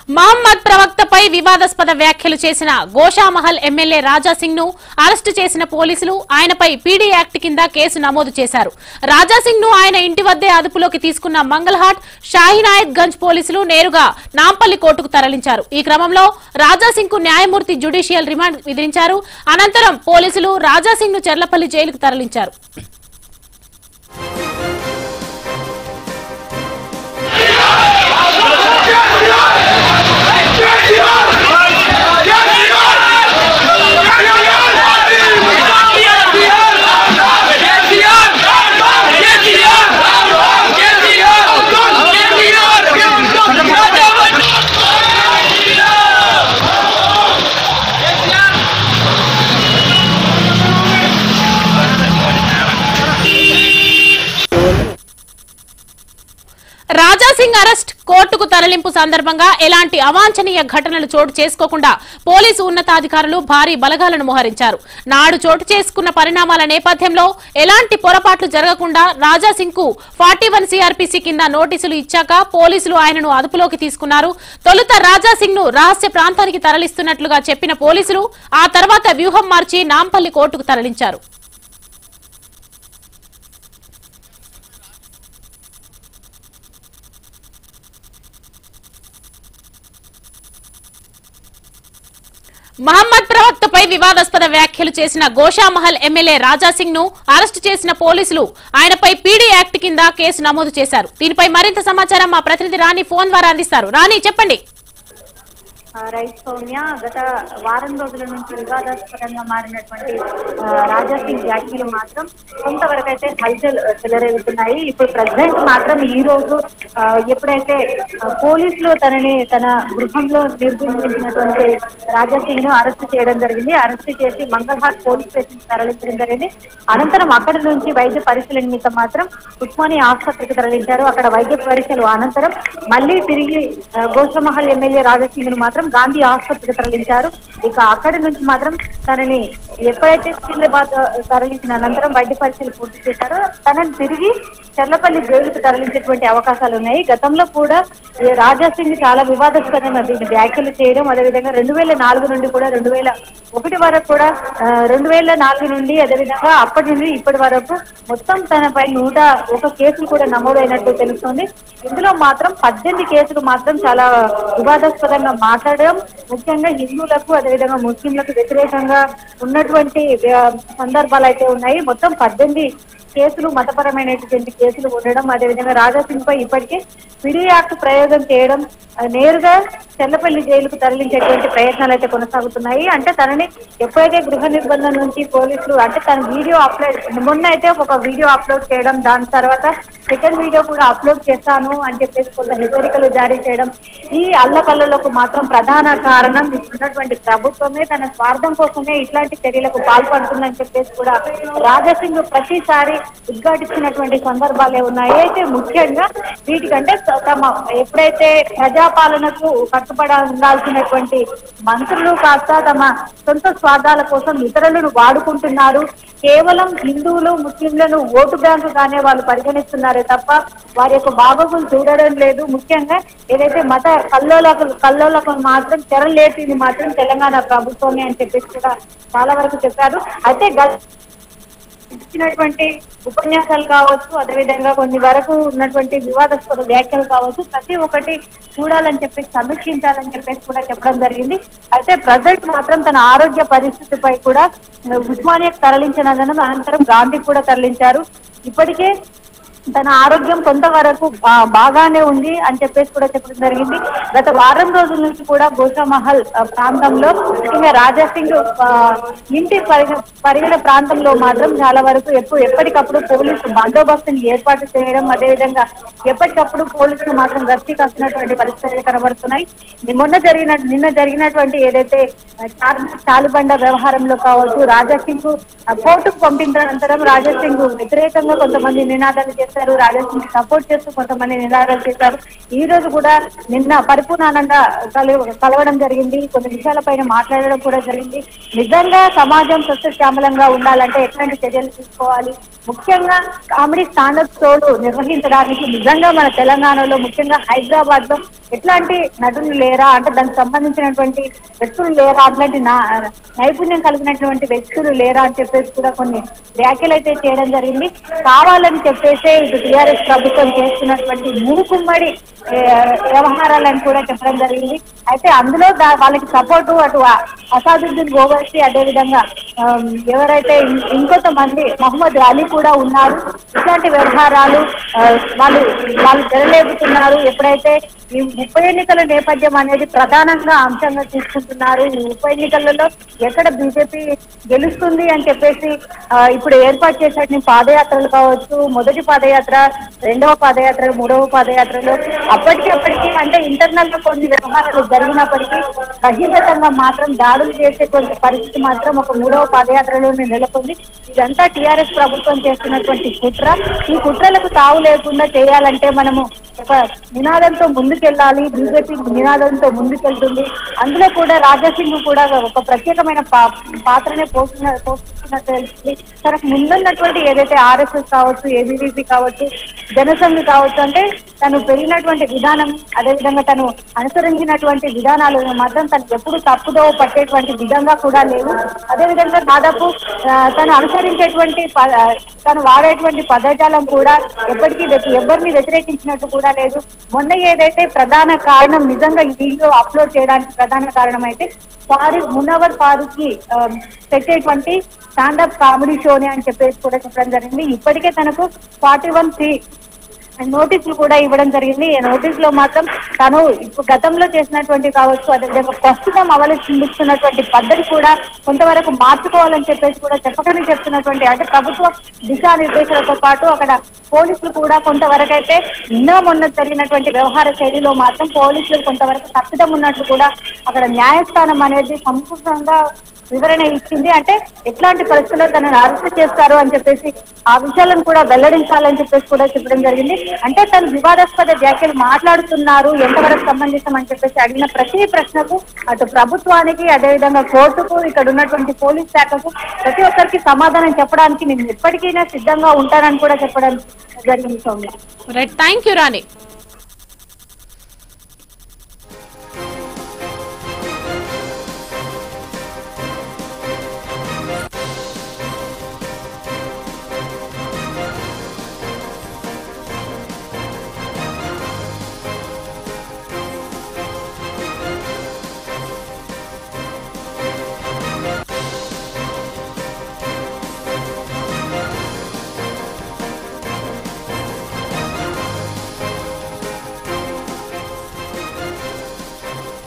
మహమ్మద్ ప్రవక్తపై వివాదాస్పద వ్యాఖ్యలు చేసిన గోషామహల్ ఎమ్మెల్యే రాజాసింగ్ ను అరెస్టు చేసిన పోలీసులు ఆయనపై పీడీ యాక్ట్ కింద కేసు నమోదు చేశారు రాజాసింగ్ ను ఆయన ఇంటి వద్దే అదుపులోకి తీసుకున్న మంగళహాట్ షాహినాయత్ గంజ్ పోలీసులు నేరుగా నాంపల్లి కోర్టుకు తరలించారు ఈ క్రమంలో రాజాసింగ్ కు న్యాయమూర్తి జ్యుడిషియల్ రిమాండ్ విధించారు అనంతరం పోలీసులు రాజాసింగ్ ను చెర్లపల్లి జైలుకు తరలించారు రాజాసింగ్ అరెస్ట్ కోర్టుకు తరలింపు సందర్భంగా ఎలాంటి అవాంఛనీయ ఘటనలు చోటు చేసుకోకుండా పోలీసు ఉన్నతాధికారులు భారీ బలగాలను మోహరించారు నాడు చోటు చేసుకున్న పరిణామాల నేపథ్యంలో ఎలాంటి పొరపాట్లు జరగకుండా రాజాసింగ్ కు ఫార్టీ వన్ సిఆర్పీసీ కింద నోటీసులు ఇచ్చాక పోలీసులు ఆయనను అదుపులోకి తీసుకున్నారు తొలుత రాజాసింగ్ ను రహస్య ప్రాంతానికి తరలిస్తున్నట్లుగా చెప్పిన పోలీసులు ఆ తర్వాత వ్యూహం మార్చి నాంపల్లి కోర్టుకు తరలించారు మహమ్మద్ ప్రవక్తపై వివాదాస్పద వ్యాఖ్యలు చేసిన గోషామహల్ ఎమ్మెల్యే రాజాసింగ్ ను అరెస్టు చేసిన పోలీసులు ఆయనపై పీడీ యాక్ట్ కింద కేసు నమోదు చేశారు దీనిపై మరింత సమాచారం మా ప్రతినిధి రాణి ఫోన్ ద్వారా అందిస్తారు రాణి చెప్పండి ఆ, రైట్ సౌమ్య గత వారం రోజుల నుంచి వివాదాస్పదంగా మారినటువంటి ఆ, రాజాసింగ్ వ్యాఖ్యలు మాత్రం కొంతవరకు అయితే హల్చల్ చెలరేగుతున్నాయి ఇప్పుడు ప్రెసిడెంట్ మాత్రం ఈ రోజు ఆ, ఎప్పుడైతే ఆ, పోలీసులు తనని తన గృహంలో నిర్బంధించినటువంటి రాజాసింగ్ ను అరెస్ట్ చేయడం జరిగింది అరెస్ట్ చేసి మంగళహాట్ పోలీస్ స్టేషన్ తరలించడం జరిగింది అనంతరం అక్కడి నుంచి వైద్య పరీక్షల నిమిత్తం మాత్రం ఉస్మానియా ఆసుపత్రికి తరలించారు అక్కడ వైద్య పరీక్షలు అనంతరం మళ్ళీ తిరిగి ఆ, గోషమహల్ ఎమ్మెల్యే రాజసింగ్ ను మాత్రం గాంధీ ఆసుపత్రికి తరలించారు ఇక అక్కడి నుంచి మాత్రం తనని ఎప్పుడైతే సికింద్రాబాద్ తరలించిన అనంతరం వైద్య పరీక్షలు పూర్తి చేశారో తనని తిరిగి చెర్లపల్లి జైలుకు తరలించేటువంటి అవకాశాలు ఉన్నాయి గతంలో కూడా ఈ రాజాసింగ్ చాలా వివాదాస్పదంగా దీన్ని వ్యాఖ్యలు చేయడం అదేవిధంగా రెండు వేల నాలుగు నుండి కూడా రెండు వేల ఒకటి వరకు కూడా ఆ, రెండు వేల నాలుగు నుండి అదేవిధంగా అప్పటి నుండి ఇప్పటి వరకు మొత్తం తనపై నూట ఒక కేసులు కూడా నమోదైనట్టు తెలుస్తుంది ఇందులో మాత్రం పద్దెనిమిది కేసులు మాత్రం చాలా వివాదాస్పదంగా మాట్లాడడం ముఖ్యంగా హిందువులకు అదేవిధంగా ముస్లింలకు వ్యతిరేకంగా ఉన్నటువంటి ఆ, సందర్భాలు అయితే ఉన్నాయి మొత్తం పద్దెనిమిది కేసులు మతపరమైనటువంటి కేసులు ఉండడం అదేవిధంగా రాజాసింగ్ పై ఇప్పటికే పిడి యాక్ట్ ప్రయోగం చేయడం ఆ, నేరుగా చెల్లపల్లి జైలుకు తరలించేటువంటి ప్రయత్నాలు అయితే కొనసాగుతున్నాయి అంటే తనని ఎప్పుడైతే గృహ నిర్బంధం నుంచి పోలీసులు అంటే తన వీడియో అప్లోడ్ మొన్న అయితే ఒక వీడియో అప్లోడ్ చేయడం దాని తర్వాత సెకండ్ వీడియో కూడా అప్లోడ్ చేస్తాను అని చెప్పేసి కొంత హెచ్చరికలు జారీ చేయడం ఈ అల్లకల్లకు మాత్రం ప్రధాన కారణం ఉన్నటువంటి ప్రభుత్వమే తన స్వార్థం కోసమే ఇట్లాంటి చర్యలకు పాల్పడుతుందని చెప్పేసి కూడా రాజసింగ్ ప్రతిసారి ఉద్ఘాటించినటువంటి సందర్భాలే ఉన్నాయి అయితే ముఖ్యంగా వీటికంటే త- తమ ఎప్పుడైతే ప్రజాపాలనకు కట్టుబడ ఉండాల్సినటువంటి మంత్రులు కాస్త తమ సొంత స్వార్థాల కోసం ఇతరులను వాడుకుంటున్నారు కేవలం హిందువులు ముస్లింలను ఓటు బ్యాంకుగానే వాళ్ళు పరిగణిస్తున్నారే తప్ప వారి యొక్క బాగోగులు చూడడం లేదు ముఖ్యంగా ఏదైతే మత కల్లోలకు కల్లోలకు మాత్రం తెరలేపింది మాత్రం తెలంగాణ ప్రభుత్వమే అని చెప్పేసి కూడా చాలా వరకు చెప్పారు అయితే గత ఇచ్చినటువంటి ఉపన్యాసాలు కావచ్చు అదేవిధంగా కొన్ని వరకు ఉన్నటువంటి వివాదాస్పద వ్యాఖ్యలు కావచ్చు ప్రతి ఒక్కటి చూడాలని చెప్పేసి సమీక్షించాలని చెప్పేసి కూడా చెప్పడం జరిగింది అయితే ప్రజెంట్ మాత్రం తన ఆరోగ్య పరిస్థితిపై కూడా ఉస్మానియాకు తరలించినందున అనంతరం గాంధీ కూడా తరలించారు ఇప్పటికే తన ఆరోగ్యం కొంతవరకు బా- బాగానే ఉంది అని చెప్పేసి కూడా చెప్పడం జరిగింది గత వారం రోజుల నుంచి కూడా గోషామహల్ ఆ, ప్రాంతంలో ముఖ్యంగా రాజాసింగ్ ఆ, ఇంటి పరిగ పరిగణ ప్రాంతంలో మాత్రం చాలా వరకు ఎప్పుడు ఎప్పటికప్పుడు పోలీసు బందోబస్తుని ఏర్పాటు చేయడం అదేవిధంగా ఎప్పటికప్పుడు పోలీసులు మాత్రం గస్తీ కాస్తున్నటువంటి పరిస్థితులు కనబడుతున్నాయి మొన్న జరిగిన నిన్న జరిగినటువంటి ఏదైతే ఆ, చార్- చాలుబండ వ్యవహారంలో కావచ్చు రాజాసింగ్ కోర్టుకు పంపించిన అనంతరం రాజాసింగ్ వ్యతిరేకంగా కొంతమంది నినాదాలు చేశారు చేశారు రాజాసింగ్ సపోర్ట్ చేస్తూ కొంతమంది నిరాకరణ చేశారు ఈ రోజు కూడా నిన్న పరిపూర్ణానంద కలు- కలవడం జరిగింది కొన్ని విషయాలపైన మాట్లాడడం కూడా జరిగింది నిజంగా సమాజం సస్యశ్యామలంగా ఉండాలంటే ఎట్లాంటి చర్యలు తీసుకోవాలి ముఖ్యంగా కామెడీ స్టాండప్ షోలు నిర్వహించడానికి నిజంగా మన తెలంగాణలో ముఖ్యంగా హైదరాబాద్ లో ఎట్లాంటి నటులు లేరా అంటే దానికి సంబంధించినటువంటి వ్యక్తులు లేరా అట్లాంటి నా- నైపుణ్యం కలిగినటువంటి వ్యక్తులు లేరా అని చెప్పేసి కూడా కొన్ని వ్యాఖ్యలు అయితే చేయడం జరిగింది కావాలని చెప్పేసి ఇటు టీఆర్ఎస్ ప్రభుత్వం చేస్తున్నటువంటి మూకుమ్మడి ఏ, వ్యవహారాలను కూడా చెప్పడం జరిగింది అయితే అందులో దా- వాళ్ళకి సపోర్ట్ అటు అ- అసాదుద్దీన్ ఓవైసీ అదేవిధంగా ఆమ్, ఎవరైతే ఇం- ఇంకొంతమంది మహమ్మద్ అలీ కూడా ఉన్నారు ఇట్లాంటి వ్యవహారాలు ఆ, వాళ్ళు వాళ్ళు తెరలేపుతున్నారు ఎప్పుడైతే ఈ ఉప ఎన్నికల నేపథ్యం అనేది ప్రధానంగా అంశంగా తీసుకుంటున్నారు ఈ ఉప ఎన్నికలలో ఎక్కడ బీజేపీ గెలుస్తుంది అని చెప్పేసి ఆ, ఇప్పుడు ఏర్పాటు చేసిన పాదయాత్రలు కావచ్చు మొదటి పాదయాత్ర రెండవ పాదయాత్ర మూడవ పాదయాత్రలో అప్పటికి అప్పటికి అంటే ఇంటర్నల్ గా కొన్ని వ్యవహారాలు జరిగినప్పటికీ బహిర్గతంగా మాత్రం దాడులు చేసే కొన్ని పరిస్థితి మాత్రం ఒక మూడవ పాదయాత్రలోనే నెలకొంది ఇదంతా టిఆర్ఎస్ ప్రభుత్వం చేస్తున్నటువంటి కుట్ర ఈ కుట్రలకు తావు లేకుండా చేయాలంటే మనము ఒక నినాదంతో ముందుకెళ్ళాలి బీజేపీ నినాదంతో ముందుకెళ్తుంది అందులో కూడా రాజాసింగ్ కూడా ఒక ప్రత్యేకమైన పా- పాత్రనే పోస్తున్న పోస్తున్నట్టు తెలుస్తుంది తనకు ముందున్నటువంటి ఏదైతే ఆర్ఎస్ఎస్ కావచ్చు ఏబీవీపీ కావచ్చు జనసంఘ్ కావచ్చు అంటే తను పెరిగినటువంటి విధానం అదేవిధంగా తను అనుసరించినటువంటి విధానాలు మాత్రం తనకు ఎప్పుడు తప్పుదో పట్టేటువంటి విధంగా కూడా లేవు అదేవిధంగా దాదాపు ఆ, తను అనుసరించేటువంటి ప- ఆ, తను వాడేటువంటి పదజాలం కూడా ఎప్పటికీ వ్యతి- ఎవరిని వ్యతిరేకించినట్టు కూడా లేదు మొన్న ఏదైతే ప్రధాన కారణం నిజంగా ఈ వీడియో అప్లోడ్ చేయడానికి ప్రధాన కారణం అయితే ఫారూక్ మునవర్ ఫారూక్ కి ఆ, పెట్టేటువంటి స్టాండప్ కామెడీ షోని అని చెప్పేసి కూడా చెప్పడం జరిగింది ఇప్పటికే తనకు ఫార్టీ వన్ సి నోటీసులు కూడా ఇవ్వడం జరిగింది ఈ నోటీస్ లో మాత్రం తను ఇప్పుడు గతంలో చేసినటువంటి కావచ్చు అదేవిధంగా ప్రస్తుతం అవలంబిస్తున్నటువంటి పద్ధతి కూడా కొంతవరకు మార్చుకోవాలని చెప్పేసి కూడా చెప్పకనే చెప్తున్నటువంటి అంటే ప్రభుత్వ దిశానిర్దేశాలతో పాటు అక్కడ పోలీసులు కూడా కొంతవరకు అయితే నిన్న మొన్న జరిగినటువంటి వ్యవహార శైలిలో మాత్రం పోలీసులు కొంతవరకు తప్పిదం ఉన్నట్లు కూడా అక్కడ న్యాయస్థానం అనేది సంపూర్ణంగా వివరణ ఇచ్చింది అంటే ఎట్లాంటి పరిస్థితుల్లో తనను అరెస్ట్ చేస్తారు అని చెప్పేసి ఆ విషయాలను కూడా వెల్లడించాలని చెప్పేసి కూడా చెప్పడం జరిగింది అంటే తను వివాదాస్పద వ్యాఖ్యలు మాట్లాడుతున్నారు ఎంతవరకు సంబంధితం అని చెప్పేసి అడిగిన ప్రతి ప్రశ్నకు అటు ప్రభుత్వానికి అదేవిధంగా కోర్టుకు ఇక్కడ ఉన్నటువంటి పోలీస్ శాఖకు ప్రతి ఒక్కరికి సమాధానం చెప్పడానికి నేను ఎప్పటికైనా సిద్ధంగా ఉంటానని కూడా చెప్పడం జరిగింది Soumya right thank you Rani